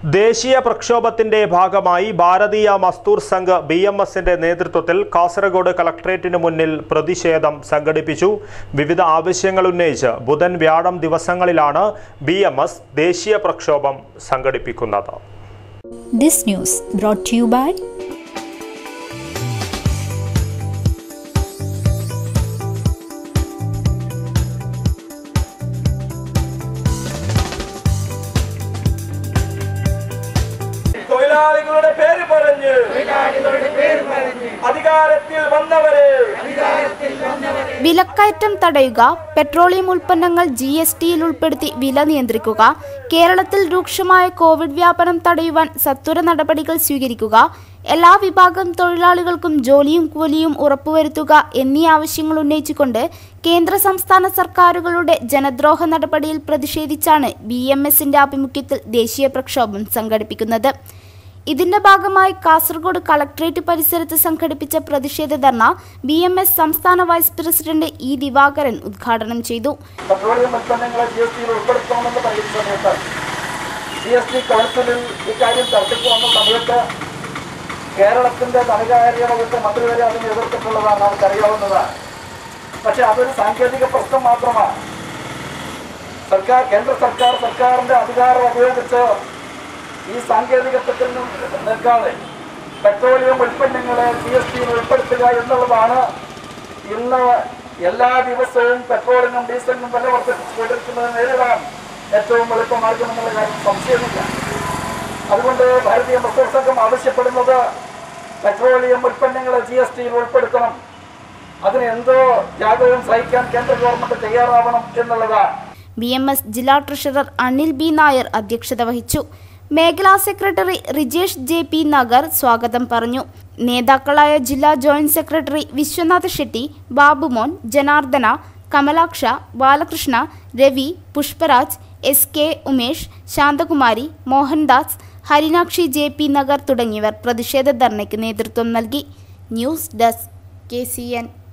ദേശീയ പ്രക്ഷോഭത്തിന്റെ ഭാഗമായി ഭാരതീയ മസ്ദൂർ സംഘ് ബി എം എസിന്റെ നേതൃത്വത്തിൽ കാസർഗോഡ് കളക്ട്രേറ്റിന് മുന്നിൽ പ്രതിഷേധം സംഘടിപ്പിച്ചു വിവിധ ആവശ്യങ്ങൾ ഉന്നയിച്ച് ബുധൻ വ്യാഴം ദിവസങ്ങളിലാണ് ബി എം എസ് ദേശീയ പ്രക്ഷോഭം സംഘടിപ്പിക്കുന്നത് This news brought to you by തൊഴിലാളികളുടെ പേര് പറഞ്ഞ് അധികാരത്തിൽ വന്നവരെ വിലക്കയറ്റം തടയുക പെട്രോളിയം ഉൽപ്പന്നങ്ങൾ ജി എസ് ടിയിൽ ഉൾപ്പെടുത്തി വില നിയന്ത്രിക്കുക കേരളത്തിൽ രൂക്ഷമായ കോവിഡ് വ്യാപനം തടയുവാൻ സത്വര നടപടികൾ സ്വീകരിക്കുക എല്ലാ വിഭാഗം തൊഴിലാളികൾക്കും ജോലിയും കൂലിയും ഉറപ്പുവരുത്തുക എന്നീ ആവശ്യങ്ങൾ ഉന്നയിച്ചുകൊണ്ട് കേന്ദ്ര സംസ്ഥാന സർക്കാരുകളുടെ ജനദ്രോഹ നടപടിയിൽ പ്രതിഷേധിച്ചാണ് ബി എം എസിന്റെ ആഭിമുഖ്യത്തിൽ ദേശീയ പ്രക്ഷോഭം സംഘടിപ്പിക്കുന്നത് ഇതിന്റെ ഭാഗമായി കാസർഗോഡ് കളക്ട്രേറ്റ് പരിസരത്ത് സംഘടിപ്പിച്ച പ്രതിഷേധ ധർണ ബി എം എസ് സംസ്ഥാന വൈസ് പ്രസിഡന്റ് ഇ ദിവാകരൻ ഉദ്ഘാടനം ചെയ്തു പെട്രോളിയം ഉൽപ്പന്നങ്ങളെ ജി എസ് ടിയിൽ ഉൾപ്പെടുത്തണമെന്ന് പറയുന്ന സമയത്ത് ജി എസ് ടി കൗൺസിലിൽ ഇക്കാര്യം ചർച്ചയ്ക്ക് വന്ന സമയത്ത് കേരളത്തിന്റെ ധനകാര്യ വകുപ്പ് മന്ത്രി വരെ അതിന് എതിർത്തിട്ടുള്ളതാണ് നമുക്കറിയാവുന്നതാണ് പക്ഷെ അതൊരു സാങ്കേതിക പ്രശ്നം മാത്രമാണ് സർക്കാർ കേന്ദ്ര സർക്കാർ സർക്കാരിന്റെ അധികാരം ഉപയോഗിച്ച് ഈ സാങ്കേതികത്വത്തിൽ നിന്ന് നിൽക്കാതെ പെട്രോളിയം ഉൽപ്പന്നങ്ങളെ ജി എസ് ടിയിൽ ഉൾപ്പെടുത്തുക എന്നുള്ളതാണ് ഇന്ന് എല്ലാ ദിവസവും പെട്രോളിനും ഡീസലിനും വില വർദ്ധിപ്പിച്ചുകൊണ്ടിരിക്കുന്നത് നേരിടാൻ ഏറ്റവും എളുപ്പമാർഗം എന്നുള്ള കാര്യം സംശയമില്ല അതുകൊണ്ട് ഭാരതീയ മസ്ദൂർ സംഘം ആവശ്യപ്പെടുന്നത് പെട്രോളിയം ഉൽപ്പന്നങ്ങളെ ജി എസ് ടിയിൽ ഉൾപ്പെടുത്തണം അതിന് എന്തോ ത്യാഗവും സഹിക്കാൻ കേന്ദ്ര ഗവൺമെന്റ് തയ്യാറാവണം എന്നുള്ളതാണ് ബി എം എസ് ജില്ലാ ട്രഷറർ അനിൽ ബി നായർ അധ്യക്ഷത വഹിച്ചു മേഖലാ secretary Rijesh J P Nagar സ്വാഗതം പറഞ്ഞു നേതാക്കളായ ജില്ലാ joint secretary Vishwanath Shetty Babumon Janardhana Kamalaksha Balakrishna Ravi Pushparaj S K Umesh Shanthakumari Mohandas Harinakshi J P Nagar തുടങ്ങിയവർ പ്രതിഷേധ ധർണയ്ക്ക് നേതൃത്വം നൽകി news desk K C N